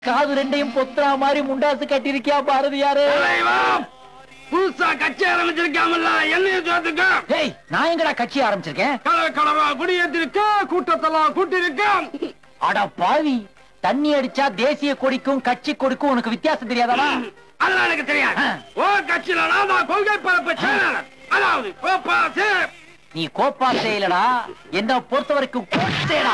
காது ரெண்டையும் பொத்துறா மாதிரி முண்டாசு கட்டிருக்கியா பாரதியாரு தலைவா புதுசா கட்சி ஆரம்பிச்சிருக்காமல்ல என்னைய சேர்த்துக்க ஏய் நான் எங்கடா கட்சி ஆரம்பிச்சிருக்கேன் கலர் கலரா குடியேற்றிருக்க கூட்டத்தெல்லாம் கூட்டிருக்க அட பாவி தண்ணி அடிச்சா தேசிய கொடிக்கும் கட்சி கொடிக்கும் உனக்கு வித்தியாசம் தெரியாதா அதெல்லாம் எனக்கு தெரியாது ஓ கட்சியில நான் தான் கொள்கை பரப்பு செயலாளர் அதாவது கோப்பாசு நீ கோப்பா செய்யலடா என்ன பொறுத்த வரைக்கும் கோச்சேடா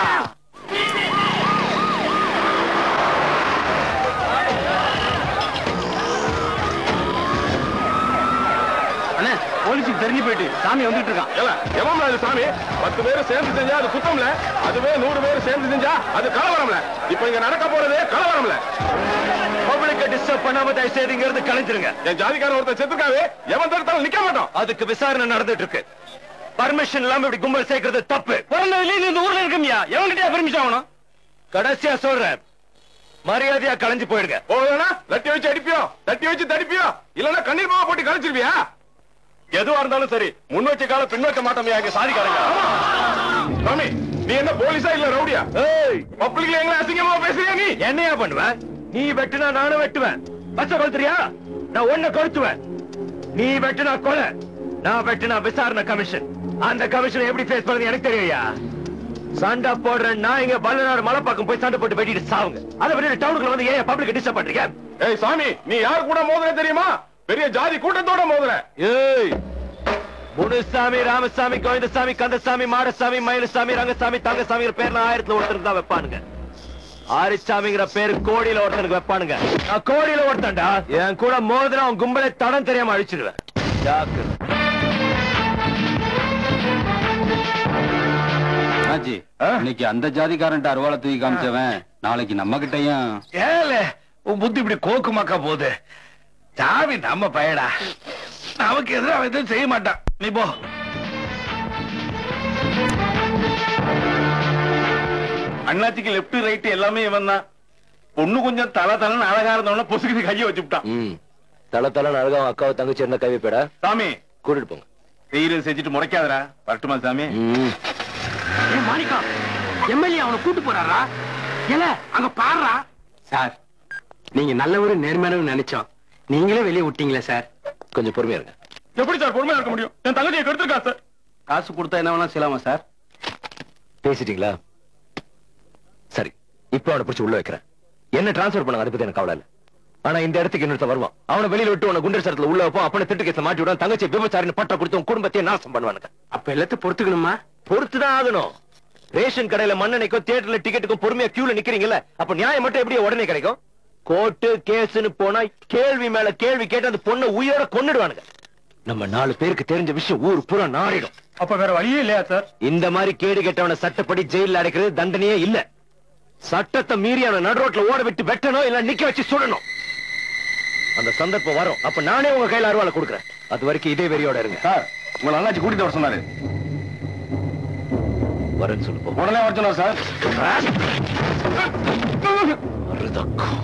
அண்ணே போலீஸுக்கு தெரிஞ்சு போயிட்டு சாமி வந்துட்டு இருக்கான் ஏல, எவன்டா இது சாமி பத்து பேர் சேர்ந்து செஞ்சா அது குத்தம்ல அதுவே நூறு பேர் சேர்ந்து செஞ்சா அது கலவரம்ல இப்ப இங்க நடக்க போறதே கலவரம்ல பப்ளிக்க டிஸ்டர்ப் பண்ணாம தயவு செய்து இங்க இருந்து கலைஞ்சிருங்க என் ஜாதிக்காரன் ஒருத்தர் செத்துக்காவே எவன் தடுத்தாலும் நிக்க மாட்டோம் அதுக்கு விசாரணை நடந்துட்டு இருக்கு பர்மிஷன் இல்லாம இப்படி கும்பல் சேர்க்கறது தப்பு பிறந்ததுல இந்த ஊர்ல இருக்கமியா எவன்கிட்ட பெர்மிஷன் ஆகணும் கடைசியா சொல்றேன் மரியாதையா கலைஞ்சு போயிடுங்க போதுனா லட்டி வச்சு அடிப்பியோ தட்டி வச்சு தடிப்பியோ இல்லன்னா கண்ணீர் மாவ போட்டு கழிச்சிருவியா எதுவா இருந்தாலும் சரி முன் வச்ச கால பின் வைக்க மாட்டோம் எங்க சாதிக்காரங்க சாமி நீ என்ன போலீஸா இல்ல ரவுடியா ஏய் பப்ளிக்ல எங்களை அசிங்கமா பேசுறியா நீ என்னையா பண்ணுவேன் நீ வெட்டுனா நானும் வெட்டுவேன் பச்சை கொளுத்துறியா நான் ஒன்ன கொளுத்துவேன் நீ வெட்டுனா கொலை நான் வெட்டுனா விசாரணை கமிஷன் அந்த கமிஷன் எப்படி ஃபேஸ் பண்றது எனக்கு தெரியும்யா சண்டை போடுற நான் இங்க பல்லநாடு மலைப்பாக்கம் போய் சண்டை போட்டு வெட்டிட்டு சாவுங்க அதை விட்டு டவுனுக்குள்ள வந்து ஏன் பப்ளிக் டிஸ்டர்ப் பண்றீங்க ஏய் சாமி நீ யார் கூட மோதுற தெரியுமா பெரிய ஜாதி கூட்டத்தோட மோதுற ஏய் முனுசாமி ராமசாமி கோவிந்தசாமி கந்தசாமி மாடசாமி மயிலசாமி ரங்கசாமி தங்கசாமிங்கிற பேர்ல ஆயிரத்துல ஒருத்தருக்கு தான் வைப்பானுங்க ஆரிச்சாமிங்கிற பேரு கோடியில ஒருத்தனுக்கு வைப்பானுங்க நான் கோடியில ஒருத்தன்டா என் கூட மோதிரம் அவன் கும்பலை தடம் தெரியாம அழிச்சிடுவேன் ஜாக்கிரதை. ஆச்சி இன்னைக்கு அந்த ஜாதிக்காரன்ட்ட அருவாளை தூக்கி காமிச்சவன் நாளைக்கு நம்ம கிட்டயும் ஏல உன் புத்தி இப்படி கோக்குமாக்கா போகுது சாமி நம்ம பயடா நமக்கு எதிராக அவன் எதுவும் செய்ய மாட்டான் நீ போ அண்ணாச்சிக்கு லெப்ட் ரைட் எல்லாமே இவன் தான் பொண்ணு கொஞ்சம் தலை தலைன்னு அழகா இருந்தவன பொசுக்கு கையை வச்சுட்டான் ம் தல தல அழகா அவன் அக்காவை தங்கச்சி என்ன கவிப்பேடா சாமி கூட்டிட்டு போங்க செய்யறது செஞ்சுட்டு முறைக்காதடா வரட்டுமா சாமி ம் மாணிக்கா எம்எல்ஏ அவனை கூட்டு போறாரா ஏல அங்க பாடுறா சார் நீங்க நல்லவரு நேர்மையானவர் நினைச்சோம் நீங்களே வெளியே விட்டீங்களே சார் கொஞ்சம் பொறுமையா இருங்க எப்படி சார் பொறுமையா இருக்க முடியும் என் தங்கச்சியை கெடுத்துருக்கா சார் காசு கொடுத்தா என்ன வேணா செய்யலாமா சார் பேசிட்டீங்களா சரி இப்போ அவனை பிடிச்சு உள்ள வைக்கிறேன் என்ன டிரான்ஸ்ஃபர் பண்ணாங்க அதை பத்தி எனக்கு கவலை இல்ல ஆனா இந்த இடத்துக்கு இன்னொருத்த வருவான் அவனை வெளியில விட்டு உன குண்டர் சரத்துல உள்ள வைப்போம் அப்பனை திட்டு கேஸ்ல மாட்டி விடுவான் தங்கச்சி விபச்சாரின்னு பட்ட கொடுத்து உன் குடும்பத்தையே நாசம் பண்ணுவானுங்க அப்ப எல்லாத்தையும் பொறுத்துக்கணுமா பொறுத்துதான் ஆகணும் ரேஷன் கடையில மண்ணெண்ணைக்கும் தியேட்டர்ல டிக்கெட்டுக்கும் பொறுமையா கியூல நிக்கிறீங்கல்ல அப்ப நியாயம் மட்டும் எப்படி உடனே கிடைக்கும் கோர்ட்டு கேஸ்னு போனா கேள்வி மேல கேள்வி கேட்டு அந்த பொண்ணை உயிரோட கொன்னுடுவானுங்க நம்ம நாலு பேருக்கு தெரிஞ்ச விஷயம் ஊர் பூரா நாடிடும் அப்ப வேற வழியே இல்லையா சார் இந்த மாதிரி கேடு கெட்டவனை சட்டப்படி ஜெயில அடைக்கிறது தண்டனையே இல்ல சட்டத்தை மீறி அவனை நடுரோட்ல ஓட விட்டு வெட்டணும் இல்ல நிக்க வச்சு சுடணும் அந்த சந்தர்ப்பம் வரும் அப்ப நானே உங்க கையில அருவாளை கொடுக்குறேன் அது வரைக்கும் இதே வெறியோட இருங்க சார் உங்களை அண்ணாச்சி கூட்டிட்டு வர சொன்னாரு வரேன்னு சொல்லு போ. உடனே வர சொன்னார் சார் மருதக்கம்.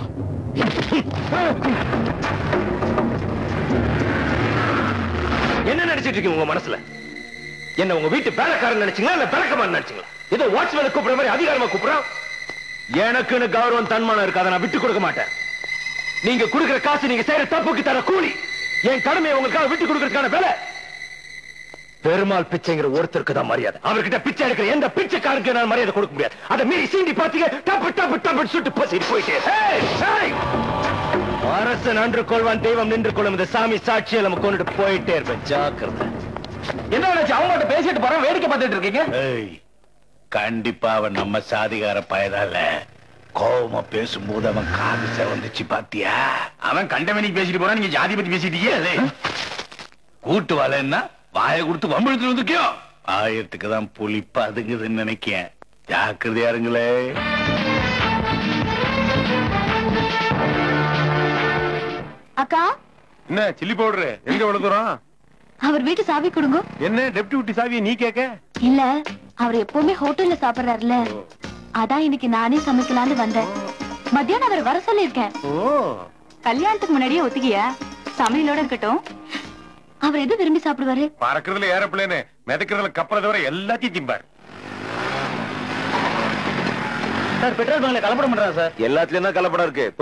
என்ன நினைச்சிட்டு இருக்கீங்க உங்க மனசுல என்ன உங்க வீட்டு வேலைக்காரன் நினைச்சீங்களா இல்ல விளக்கமான்னு நினைச்சீங்களா ஏதோ வாட்ச்மேன் கூப்பிடுற மாதிரி அதிகாரமா கூப்பிடுறான் எனக்குன்னு கௌரவம் தன்மானம் இருக்கு அதை நான் விட்டு கொடுக்க மாட்டேன் நீங்க கொடுக்கிற காசு நீங்க செய்யற தப்புக்கு தர கூலி என் கடமையை உங்களுக்காக விட்டு கொடுக்கறதுக்கான வேலை பெருமாள் பிச்சைங்கிற ஒருத்தருக்கு தான் மரியாதை அவர்கிட்ட பிச்சை எடுக்கிற எந்த பிச்சைக்காரருக்கு நான் மரியாதை கொடுக்க முடியாது அதை மீறி சீண்டி பாத்தீங்க டப்பு டப்பு டப்பு சுட்டு பசிட்டு போயிட்டே ஏய், ஏய்! அரசன் அன்று கொள்வான் தெய்வம் நின்று கொள்ளும் இந்த சாமி சாட்சியை நம்ம கொண்டுட்டு போயிட்டே இருப்பேன் ஜாக்கிரதை என்ன நினைச்சு அவங்க பேசிட்டு போறோம் வேடிக்கை பார்த்துட்டு இருக்கீங்க ஏய், கண்டிப்பா அவன் நம்ம சாதிகார பயதால கோவமா பேசும்போது அவன் காது செவந்துச்சு பாத்தியா அவன் கண்டமணிக்கு பேசிட்டு போறான் நீங்க ஜாதி பத்தி பேசிட்டீங்க கூட்டு வரலன்னா வாயை கொடுத்து வம்பிழுத்து வந்துக்கியோ ஆயிரத்துக்கு தான் புலி பதுங்குதுன்னு நினைக்கேன் ஜாக்கிரதையா இருங்களே அக்கா என்ன சில்லி பவுடரு எங்க விழுந்துறோம் அவர் வீட்டு சாவி கொடுங்க என்ன டெப்டி சாவியை நீ கேட்க இல்ல அவர் எப்பவுமே ஹோட்டல்ல சாப்பிடுறாருல அதான் இன்னைக்கு நானே சமைக்கலாம்னு வந்தேன் மத்தியானம் அவர் வர சொல்லிருக்கேன் கல்யாணத்துக்கு முன்னாடியே ஒத்துக்கியா சமையலோட இருக்கட்டும் அவர் எது விரும்பி சாப்பிடுவாரு பறக்கிறதுல ஏரோப்ளேனு மிதக்கிறதுல கப்பலை தவிர எல்லாத்தையும் திம்பார் சார் பெட்ரோல் பங்க்ல கலப்படம் பண்றாங்க சார் எல்லாத்துலயும் தான் கலப்படம் இருக்கு